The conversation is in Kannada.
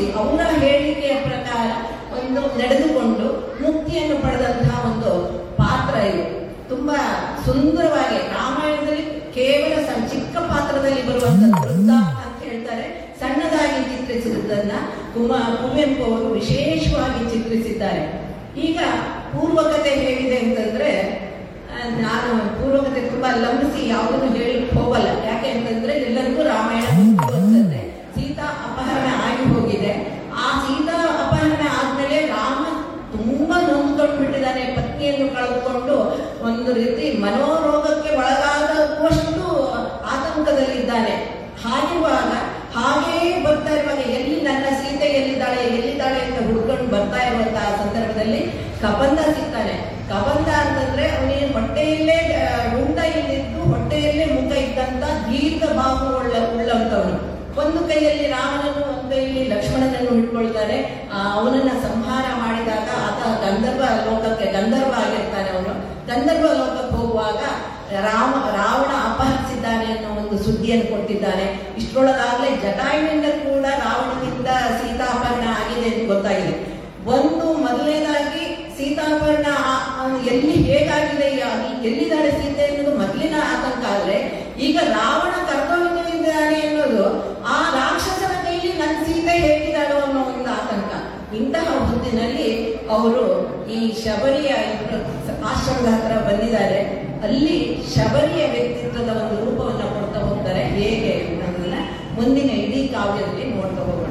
ಅನುಸರಿಸಿ ಅವರ ಹೇಳಿಕೆಯ ಪ್ರಕಾರ ಒಂದು ನಡೆದುಕೊಂಡು ಮುಕ್ತಿಯನ್ನು ಪಡೆದಂತಹ ಒಂದು ಪಾತ್ರ ಇದು ತುಂಬಾ ಸುಂದರವಾಗಿ ರಾಮಾಯಣದಲ್ಲಿ ಕೇವಲ ಸಣ್ಣ ಚಿಕ್ಕ ಪಾತ್ರದಲ್ಲಿ ಬರುವಂತಹ ವೃತ್ತ ಅಂತ ಹೇಳ್ತಾರೆ ಸಣ್ಣದಾಗಿ ಚಿತ್ರಿಸಿದ್ದನ್ನ ಕುಮ ಕುವೆಂಪು ಅವರು ವಿಶೇಷವಾಗಿ ಚಿತ್ರಿಸಿದ್ದಾರೆ ಈಗ ಪೂರ್ವಕತೆ ಹೇಗಿದೆ ಅಂತಂದ್ರೆ ಆ, ನಾನು ಪೂರ್ವಕತೆ ತುಂಬಾ ಲಂಬಿಸಿ ಯಾವುದನ್ನು ಹೇಳಿ ಹೋಗಲ್ಲ ಯಾಕೆ ಅಂತಂದ್ರೆ ಎಲ್ಲರಿಗೂ ರಾಮಾಯಣ ಗೊತ್ತು ಅಂತಂದ್ರೆ ಸೀತಾ ಅಪಹರಣ ಆಗಿ ಹೋಗಿದೆ ಆ ಸೀತಾ ಅಪಹರಣ ಆದ್ಮೇಲೆ ರಾಮ ತುಂಬಾ ನೊಂದ್ಕೊಂಡು ಬಿಟ್ಟಿದ್ದಾನೆ ಪತ್ನಿಯನ್ನು ಕಳೆದುಕೊಂಡು ಒಂದು ರೀತಿ ಮನೋರೋಗಕ್ಕೆ ಒಳಗಾಗುವಷ್ಟು ಆತಂಕದಲ್ಲಿದ್ದಾನೆ ಹಾಗಿರುವಾಗ ಹಾಗೇ ಬರ್ತಾ ಇರುವಾಗ ಎಲ್ಲಿ ನನ್ನ ಸೀತೆ ಎಲ್ಲಿದ್ದಾಳೆ ಎಲ್ಲಿದ್ದಾಳೆ ಅಂತ ಹುಡ್ಕೊಂಡು ಬರ್ತಾ ಇರುವಂತಹ ಸಂದರ್ಭದಲ್ಲಿ ಕಬಂದ ಸಿಗ್ತಾನೆ ಕಬಂದ ಅಂತಂದ್ರೆ ಅವನಿಗೆ ಹೊಟ್ಟೆಯಲ್ಲೇ ಆ, ಉಂಡ ಇಲ್ಲಿದ್ದು ಹೊಟ್ಟೆಯಲ್ಲೇ ಮುಖ ಇದ್ದಂತ ದೀರ್ಘ ಬಾಹು ಉಳ್ಳ ಉಳ್ಳಂತವನು ಒಂದು ಕೈಯಲ್ಲಿ ರಾಮನನ್ನು ಒಂದು ಕೈಯಲ್ಲಿ ಲಕ್ಷ್ಮಣನನ್ನು ಹಿಡ್ಕೊಳ್ತಾರೆ ಆ, ಅವನನ್ನ ಸಂಹಾರ ಮಾಡಿದಾಗ ಆತ ಗಂಧರ್ವ ಲೋಕಕ್ಕೆ ಗಂಧರ್ವ ಆಗಿರ್ತಾನೆ ಅವನು ಗಂಧರ್ವ ಲೋಕಕ್ಕೆ ಹೋಗುವಾಗ ರಾಮ ರಾವಣ ಅಪಹರಿಸಿದ್ದಾನೆ ಅನ್ನೋ ಒಂದು ಸುದ್ದಿಯನ್ನು ಕೊಟ್ಟಿದ್ದಾನೆ ಇಷ್ಟರೊಳಗಾಗ್ಲೇ ಜಟಾಯುವಿನಿಂದ ಕೂಡ ರಾವಣನಿಂದ ಸೀತಾಪಹರಣ ಆಗಿದೆ ಅಂತ ಗೊತ್ತಾಗಿದೆ ಒಂದು ಮೊದಲನೇದಾಗಿ ಸೀತಾಪಹರಣ ಆ- ಆ ಎಲ್ಲಿ ಹೇಗಾಗಿದೆ ಯಾ- ಎಲ್ಲಿದ್ದಾಳೆ ಸೀತೆ ಅನ್ನೋದು ಮೊದಲಿನ ಆತಂಕ ಆದ್ರೆ ಈಗ ರಾವಣ ಕರ್ತವ್ಯವಿದ್ದಾನೆ ಅನ್ನೋದು ಆ ರಾಕ್ಷಸನ ಕೈಲಿ ನನ್ನ ಸೀತೆ ಹೇಗಿದ್ದಾಳೋ ಅನ್ನೋ ಒಂದು ಆತಂಕ ಇಂತಹ ಹೊತ್ತಿನಲ್ಲಿ ಅವರು ಈ ಶಬರಿಯ ಇಬ್ರು ಆಶ್ರಮದ ಹತ್ರ ಬಂದಿದ್ದಾರೆ ಅಲ್ಲಿ ಶಬರಿಯ ವ್ಯಕ್ತಿತ್ವದ ಒಂದು ರೂಪವನ್ನು ಕೊಡ್ತಾ ಹೋಗ್ತಾರೆ ಹೇಗೆ ಅನ್ನೋದನ್ನ ಮುಂದಿನ ಇಡೀ ಕಾವ್ಯದಲ್ಲಿ ನೋಡ್ತಾ ಹೋಗೋಣ